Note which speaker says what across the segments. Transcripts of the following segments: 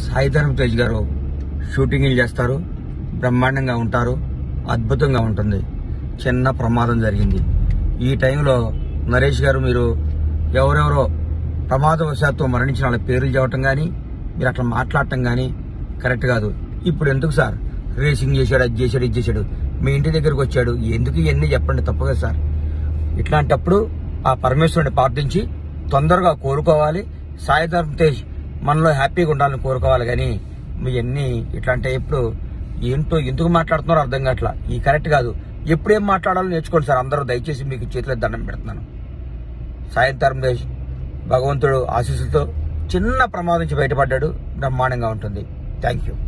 Speaker 1: సాయిధరం తేజ్ గారు షూటింగ్లు చేస్తారు బ్రహ్మాండంగా ఉంటారు అద్భుతంగా ఉంటుంది చిన్న ప్రమాదం జరిగింది ఈ టైంలో నరేష్ గారు మీరు ఎవరెవరో ప్రమాదవశాత్తు మరణించిన వాళ్ళ పేర్లు చెప్పటం కానీ మీరు అట్లా మాట్లాడటం కానీ కరెక్ట్ కాదు ఇప్పుడు ఎందుకు సార్ రేసింగ్ చేశాడు అది చేశాడు ఇది చేశాడు మీ ఇంటి దగ్గరకు వచ్చాడు ఎందుకు ఇవన్నీ చెప్పండి తప్పు కదా సార్ ఇట్లాంటప్పుడు ఆ పరమేశ్వరుని ప్రార్థించి తొందరగా కోరుకోవాలి సాయిధర్మ తేజ్ మనలో హ్యాపీగా ఉండాలని కోరుకోవాలి కానీ మీ అన్ని ఇట్లాంటి ఎప్పుడు ఏంటో ఎందుకు మాట్లాడుతున్నారో అర్థం కావట్లా ఈ కరెక్ట్ కాదు ఎప్పుడేం మాట్లాడాలో నేర్చుకోండి సార్ అందరూ దయచేసి మీకు చేతిలో దండం పెడుతున్నాను సాయంత్రం దేశ్ భగవంతుడు ఆశీస్సులతో చిన్న ప్రమాదం నుంచి బయటపడ్డాడు బ్రహ్మాండంగా ఉంటుంది థ్యాంక్ యూ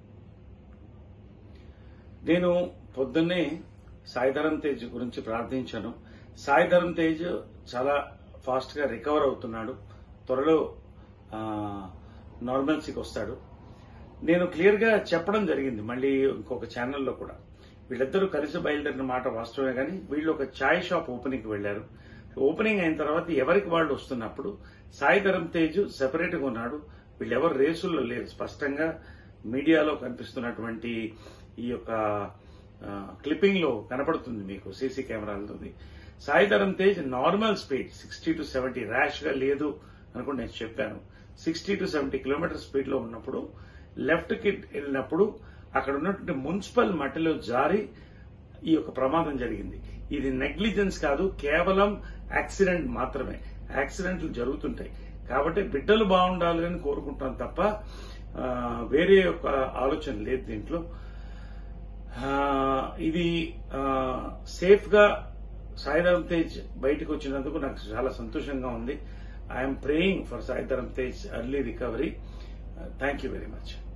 Speaker 2: నేను పొద్దున్నే సాయిధరం తేజ్ గురించి ప్రార్థించాను సాయిధరం తేజ్ చాలా ఫాస్ట్ గా రికవర్ అవుతున్నాడు త్వరలో నార్మల్సీకి వస్తాడు నేను క్లియర్ గా చెప్పడం జరిగింది మళ్ళీ ఇంకొక ఛానల్లో కూడా వీళ్ళిద్దరూ కలిసి బయలుదేరిన మాట వాస్తవమే కానీ వీళ్ళు ఒక ఛాయ్ షాప్ ఓపెనింగ్ కి వెళ్లారు ఓపెనింగ్ అయిన తర్వాత ఎవరికి వాళ్ళు వస్తున్నప్పుడు సాయిధరం తేజ్ సెపరేట్ గా ఉన్నాడు వీళ్ళెవరు రేసుల్లో లేరు స్పష్టంగా మీడియాలో కనిపిస్తున్నటువంటి ఈ యొక్క క్లిప్పింగ్ లో కనపడుతుంది మీకు సీసీ కెమెరాలతో Saidharam Tej normal speed sixty to seventy rash గా లేదు అనుకుంటే నేను చెప్పాను sixty to seventy kilometre speed లో ఉన్నప్పుడు లెఫ్ట్ కి వెళ్ళినప్పుడు అక్కడ ఉన్నటువంటి మున్సిపల్ మట్టిలో జారి ఈ యొక్క ప్రమాదం జరిగింది ఇది నెగ్లిజెన్స్ కాదు కేవలం యాక్సిడెంట్ మాత్రమే యాక్సిడెంట్లు జరుగుతుంటాయి కాబట్టి బిడ్డలు బాగుండాలి అని కోరుకుంటాం తప్ప ఆ, వేరే యొక్క ఆలోచన లేదు దీంట్లో ఆ, ఇది సేఫ్ గా సాయిధరం తేజ్ బయటకు వచ్చినందుకు నాకు చాలా సంతోషంగా ఉంది I'm praying for Saidharam Tej early recovery thank you very much